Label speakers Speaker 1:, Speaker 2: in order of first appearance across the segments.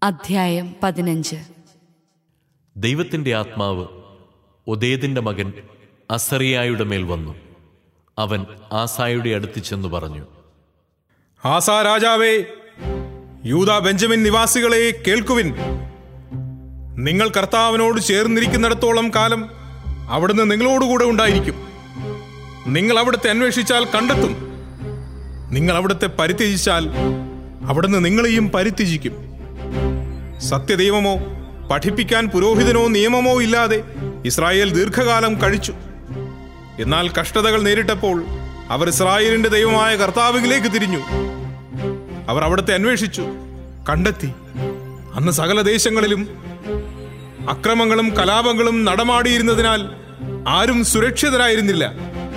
Speaker 1: അധ്യായം പതിനഞ്ച്
Speaker 2: ദൈവത്തിന്റെ ആത്മാവ് ഒതേദിന്റെ മകൻ അസറിയായുടെ മേൽ വന്നു അവൻ ആസായുടെ അടുത്ത് ചെന്നു പറഞ്ഞു
Speaker 3: ആസാ രാജാവേ യൂത ബെഞ്ചമിൻ നിവാസികളെ കേൾക്കുവിൻ നിങ്ങൾ കർത്താവിനോട് ചേർന്നിരിക്കുന്നിടത്തോളം കാലം അവിടുന്ന് നിങ്ങളോടുകൂടെ ഉണ്ടായിരിക്കും നിങ്ങൾ അവിടുത്തെ അന്വേഷിച്ചാൽ കണ്ടെത്തും നിങ്ങൾ അവിടുത്തെ പരിത്യജിച്ചാൽ അവിടുന്ന് നിങ്ങളെയും പരിത്യജിക്കും സത്യദൈവമോ പഠിപ്പിക്കാൻ പുരോഹിതനോ നിയമമോ ഇല്ലാതെ ഇസ്രായേൽ ദീർഘകാലം കഴിച്ചു എന്നാൽ കഷ്ടതകൾ നേരിട്ടപ്പോൾ അവർ ഇസ്രായേലിന്റെ ദൈവമായ കർത്താവിലേക്ക് തിരിഞ്ഞു അവർ അവിടുത്തെ അന്വേഷിച്ചു കണ്ടെത്തി അന്ന് സകല ദേശങ്ങളിലും അക്രമങ്ങളും കലാപങ്ങളും നടമാടിയിരുന്നതിനാൽ ആരും സുരക്ഷിതരായിരുന്നില്ല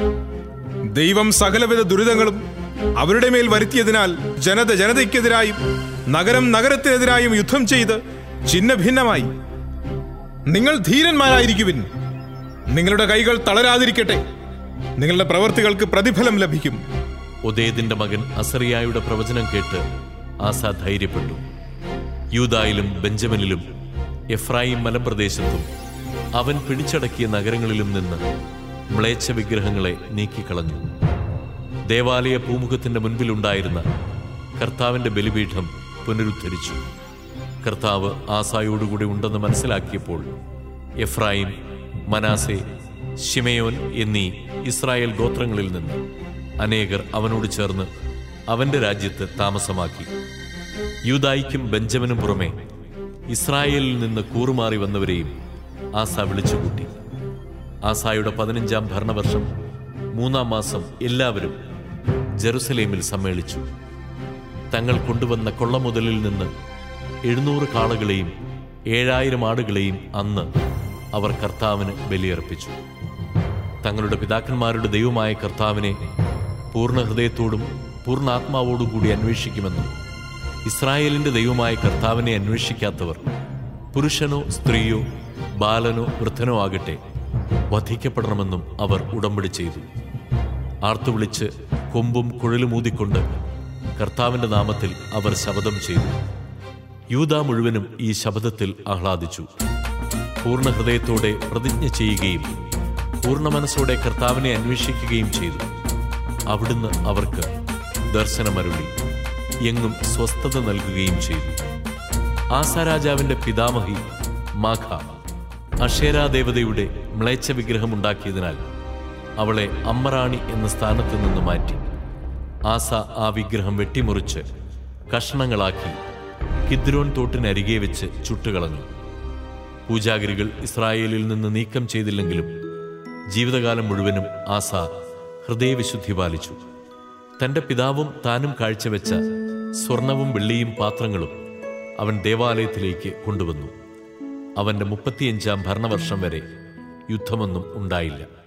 Speaker 3: ദൈവം സകലവിധ ദുരിതങ്ങളും അവരുടെ മേൽ വരുത്തിയതിനാൽ ജനത ജനതയ്ക്കെതിരായും നഗരം നഗരത്തിനെതിരായും യുദ്ധം ചെയ്ത് ഛിന്ന ഭിന്നമായി നിങ്ങൾ ധീരന്മാരായിരിക്കുവിൻ നിങ്ങളുടെ കൈകൾ തളരാതിരിക്കട്ടെ നിങ്ങളുടെ പ്രവൃത്തികൾക്ക് പ്രതിഫലം ലഭിക്കും
Speaker 2: ഒതേദിന്റെ മകൻ അസറിയായുടെ പ്രവചനം കേട്ട് ആസ ധൈര്യപ്പെട്ടു യൂദായിലും ബെഞ്ചമിനിലും എഫ്രായിം മലമ്പ്രദേശത്തും അവൻ പിടിച്ചടക്കിയ നഗരങ്ങളിലും നിന്ന് മ്ലേച്ഛ വിഗ്രഹങ്ങളെ നീക്കിക്കളഞ്ഞു ദേവാലയ പൂമുഖത്തിന്റെ മുൻപിലുണ്ടായിരുന്ന കർത്താവിന്റെ ബലിപീഠം പുനരുദ്ധരിച്ചു കർത്താവ് ആസായോടുകൂടി ഉണ്ടെന്ന് മനസ്സിലാക്കിയപ്പോൾ എഫ്രായിം മനാസെ ഷിമയോൻ എന്നീ ഇസ്രായേൽ ഗോത്രങ്ങളിൽ നിന്ന് അനേകർ അവനോട് ചേർന്ന് അവന്റെ രാജ്യത്ത് താമസമാക്കി യൂദായിക്കും ബെഞ്ചമിനും പുറമെ ഇസ്രായേലിൽ നിന്ന് കൂറുമാറി വന്നവരെയും ആസ വിളിച്ചുകൂട്ടി ആസായുടെ പതിനഞ്ചാം ഭരണവർഷം മൂന്നാം മാസം എല്ലാവരും ജെറുസലേമിൽ സമ്മേളിച്ചു തങ്ങൾ കൊണ്ടുവന്ന കൊള്ളമുതലിൽ നിന്ന് എഴുന്നൂറ് കാളകളെയും ഏഴായിരം ആടുകളെയും അന്ന് അവർ കർത്താവിന് ബലിയർപ്പിച്ചു തങ്ങളുടെ പിതാക്കന്മാരുടെ ദൈവമായ കർത്താവിനെ പൂർണ്ണ ഹൃദയത്തോടും പൂർണ്ണ ആത്മാവോടും കൂടി അന്വേഷിക്കുമെന്നും ഇസ്രായേലിന്റെ ദൈവമായ കർത്താവിനെ അന്വേഷിക്കാത്തവർ പുരുഷനോ സ്ത്രീയോ ബാലനോ വൃദ്ധനോ ആകട്ടെ വധിക്കപ്പെടണമെന്നും അവർ ഉടമ്പടി ചെയ്തു ആർത്തുവിളിച്ച് കൊമ്പും കുഴലും ഊതിക്കൊണ്ട് കർത്താവിന്റെ നാമത്തിൽ അവർ ശപഥം ചെയ്തു യൂത മുഴുവനും ഈ ശപഥത്തിൽ ആഹ്ലാദിച്ചു പൂർണ്ണ ഹൃദയത്തോടെ പ്രതിജ്ഞ ചെയ്യുകയും പൂർണ്ണ മനസ്സോടെ കർത്താവിനെ അന്വേഷിക്കുകയും ചെയ്തു അവിടുന്ന് അവർക്ക് ദർശനമരുളി എങ്ങും സ്വസ്ഥത നൽകുകയും ചെയ്തു ആസാരാജാവിന്റെ പിതാമഹി മാഖ അഷേരാ ദേവതയുടെ മ്ലേച്ഛ വിഗ്രഹമുണ്ടാക്കിയതിനാൽ അവളെ അമ്മറാണി എന്ന സ്ഥാനത്ത് നിന്ന് മാറ്റി ആസ ആ വിഗ്രഹം വെട്ടിമുറിച്ച് കഷ്ണങ്ങളാക്കി കിദ്രോൻ തോട്ടിനരികെ വെച്ച് ചുട്ടുകളഞ്ഞു പൂജാഗിരികൾ ഇസ്രായേലിൽ നിന്ന് നീക്കം ചെയ്തില്ലെങ്കിലും ജീവിതകാലം മുഴുവനും ആസ ഹൃദയവിശുദ്ധി പാലിച്ചു തന്റെ പിതാവും താനും കാഴ്ചവെച്ച സ്വർണവും വെള്ളിയും പാത്രങ്ങളും അവൻ ദേവാലയത്തിലേക്ക് കൊണ്ടുവന്നു അവന്റെ മുപ്പത്തിയഞ്ചാം ഭരണവർഷം വരെ യുദ്ധമൊന്നും ഉണ്ടായില്ല